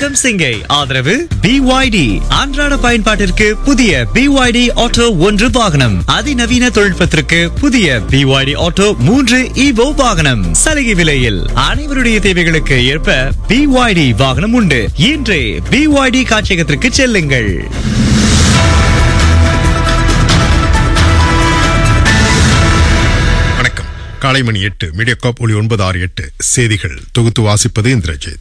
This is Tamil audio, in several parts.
வணக்கம் சிங்கை ஆதரவு பிஒய்டி அன்றாட பயன்பாட்டிற்கு புதிய பிஒய்டி ஆட்டோ ஒன்று வாகனம் அதிநவீன தொழில்நுட்பத்திற்கு புதிய பிஒய்டி ஆட்டோ மூன்று இவோ வாகனம் சலுகை விலையில் அனைவருடைய தேவைகளுக்கு ஏற்ப பிஒய்டி வாகனம் உண்டு இன்றே பிஒய்டி காட்சியகத்திற்கு செல்லுங்கள் வணக்கம் காலை மணி எட்டு மீடியாகாப் ஒளி ஒன்பது ஆறு எட்டு செய்திகள் தொகுத்து வாசிப்பது இந்திரஜித்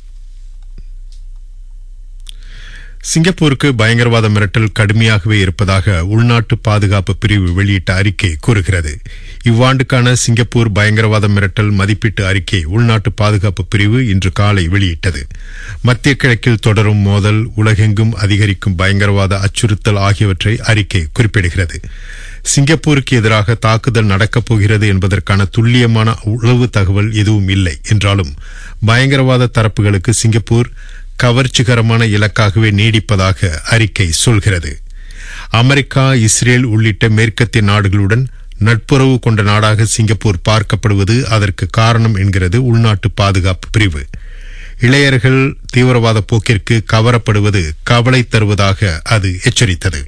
சிங்கப்பூருக்கு பயங்கரவாத மிரட்டல் கடுமையாகவே இருப்பதாக உள்நாட்டு பாதுகாப்பு பிரிவு வெளியிட்ட அறிக்கை கூறுகிறது இவ்வாண்டுக்கான சிங்கப்பூர் பயங்கரவாத மிரட்டல் மதிப்பீட்டு அறிக்கை உள்நாட்டு பாதுகாப்பு பிரிவு இன்று காலை வெளியிட்டது மத்திய கிழக்கில் தொடரும் மோதல் உலகெங்கும் அதிகரிக்கும் பயங்கரவாத அச்சுறுத்தல் ஆகியவற்றை அறிக்கை குறிப்பிடுகிறது சிங்கப்பூருக்கு எதிராக தாக்குதல் நடக்கப் போகிறது என்பதற்கான துல்லியமான உளவு தகவல் எதுவும் இல்லை என்றாலும் பயங்கரவாத தரப்புகளுக்கு சிங்கப்பூர் கவர்ச்சிகரமான இலக்காகவே நீடிப்பதாக அறிக்கை சொல்கிறது அமெரிக்கா இஸ்ரேல் உள்ளிட்ட மேற்கத்திய நாடுகளுடன் நட்புறவு கொண்ட நாடாக சிங்கப்பூர் பார்க்கப்படுவது அதற்கு காரணம் என்கிறது உள்நாட்டு பாதுகாப்பு பிரிவு இளையர்கள் தீவிரவாத போக்கிற்கு கவரப்படுவது கவலை தருவதாக அது எச்சரித்தது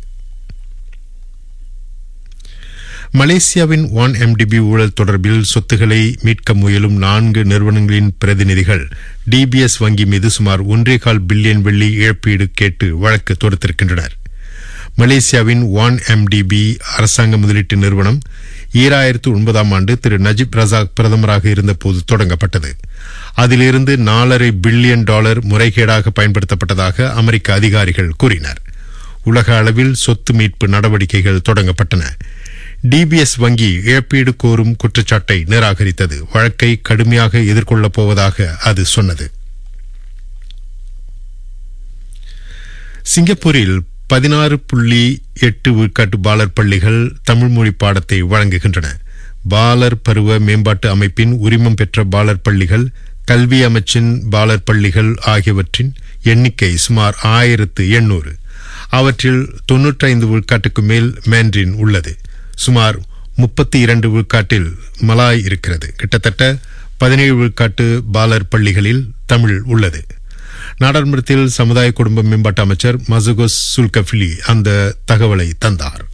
மலேசியாவின் ஒன் எம்டிபி ஊழல் தொடர்பில் சொத்துக்களை மீட்க முயலும் நான்கு நிறுவனங்களின் பிரதிநிதிகள் டிபிஎஸ் வங்கி மீது சுமார் ஒன்றே கால் பில்லியன் வெள்ளி இழப்பீடு கேட்டு வழக்கு தொடுத்திருக்கின்றனர் மலேசியாவின் ஒன் எம்டிபி அரசாங்க முதலீட்டு நிறுவனம் ஈராயிரத்து ஒன்பதாம் ஆண்டு திரு நஜிப் ரசாக் பிரதமராக இருந்தபோது தொடங்கப்பட்டது அதிலிருந்து நாலரை பில்லியன் டாலர் முறைகேடாக பயன்படுத்தப்பட்டதாக அமெரிக்க அதிகாரிகள் கூறினர் உலக அளவில் சொத்து மீட்பு நடவடிக்கைகள் தொடங்கப்பட்டன டிபிஎஸ் வங்கி இழப்பீடு கோரும் குற்றச்சாட்டை நிராகரித்தது வழக்கை கடுமையாக எதிர்கொள்ளப் போவதாக அது சொன்னது சிங்கப்பூரில் பதினாறு புள்ளி எட்டு விழுக்காட்டு பாலர் பள்ளிகள் தமிழ் மொழி பாடத்தை வழங்குகின்றன பாலர் பருவ மேம்பாட்டு அமைப்பின் உரிமம் பெற்ற பாலர் பள்ளிகள் கல்வி அமைச்சின் பாலர் பள்ளிகள் ஆகியவற்றின் எண்ணிக்கை சுமார் ஆயிரத்து எண்ணூறு அவற்றில் தொன்னூற்றைந்து விழுக்காட்டுக்கு மேல் மேண்ட்ரின் உள்ளது சுமார் முப்பத்தி இரண்டு விழுக்காட்டில் மலாய் இருக்கிறது கிட்டத்தட்ட பதினேழு விழுக்காட்டு பாலர் பள்ளிகளில் தமிழ் உள்ளது நாடாளுமன்றத்தில் சமுதாய குடும்ப மேம்பாட்டு அமைச்சர் மசுகோஸ் சுல்கஃபிலி அந்த தகவலை தந்தார்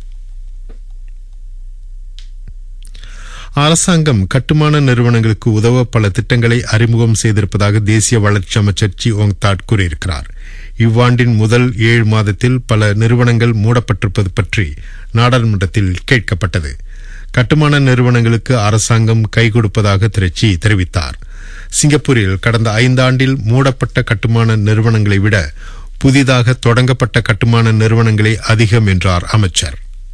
அரசாங்கம் கட்டுமான நிறுவனங்களுக்கு உதவ பல திட்டங்களை அறிமுகம் செய்திருப்பதாக தேசிய வளர்ச்சி அமைச்சர் சி ஓங் தாட் கூறியிருக்கிறார் இவ்வாண்டின் முதல் ஏழு மாதத்தில் பல நிறுவனங்கள் மூடப்பட்டிருப்பது பற்றி நாடாளுமன்றத்தில் கேட்கப்பட்டது கட்டுமான நிறுவனங்களுக்கு அரசாங்கம் கை கொடுப்பதாக திரு சி தெரிவித்தார் சிங்கப்பூரில் கடந்த ஐந்தாண்டில் மூடப்பட்ட கட்டுமான நிறுவனங்களை விட புதிதாக தொடங்கப்பட்ட கட்டுமான நிறுவனங்களே அதிகம் என்றார் அமைச்சர்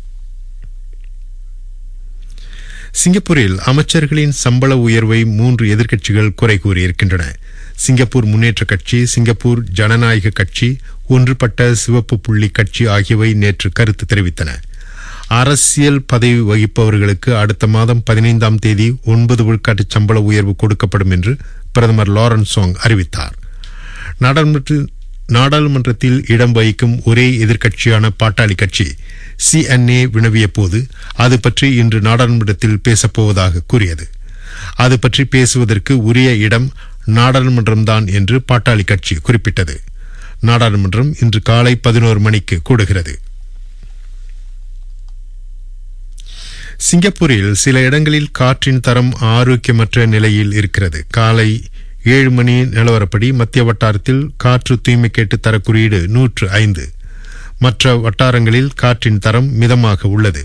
சிங்கப்பூரில் அமைச்சர்களின் சம்பள உயர்வை மூன்று எதிர்க்கட்சிகள் குறை கூறியிருக்கின்றன சிங்கப்பூர் முன்னேற்ற கட்சி சிங்கப்பூர் ஜனநாயக கட்சி ஒன்றுபட்ட சிவப்பு புள்ளி கட்சி ஆகியவை நேற்று கருத்து தெரிவித்தன அரசியல் பதவி வகிப்பவர்களுக்கு அடுத்த மாதம் பதினைந்தாம் தேதி ஒன்பது விழுக்காட்டு சம்பள உயர்வு கொடுக்கப்படும் என்று பிரதமர் லாரன்ஸ் சோங் அறிவித்தார் நாடாளுமன்றத்தில் நாடாளுமன்றத்தில் இடம் வகிக்கும் ஒரே எதிர்க்கட்சியான பாட்டாளி கட்சி சிஎன்ஏ வினவிய போது அது பற்றி இன்று நாடாளுமன்றத்தில் பேசப்போவதாக கூறியது அது பற்றி பேசுவதற்கு உரிய இடம் நாடாளுமன்றம்தான் என்று பாட்டாளி கட்சி குறிப்பிட்டது நாடாளுமன்றம் இன்று காலை பதினோரு மணிக்கு கூடுகிறது சிங்கப்பூரில் சில இடங்களில் காற்றின் தரம் ஆரோக்கியமற்ற நிலையில் இருக்கிறது காலை ஏழு மணி நிலவரப்படி மத்திய வட்டாரத்தில் காற்று தூய்மை கேட்டு தர குறியீடு நூற்று ஐந்து மற்ற வட்டாரங்களில் காற்றின் தரம் மிதமாக உள்ளது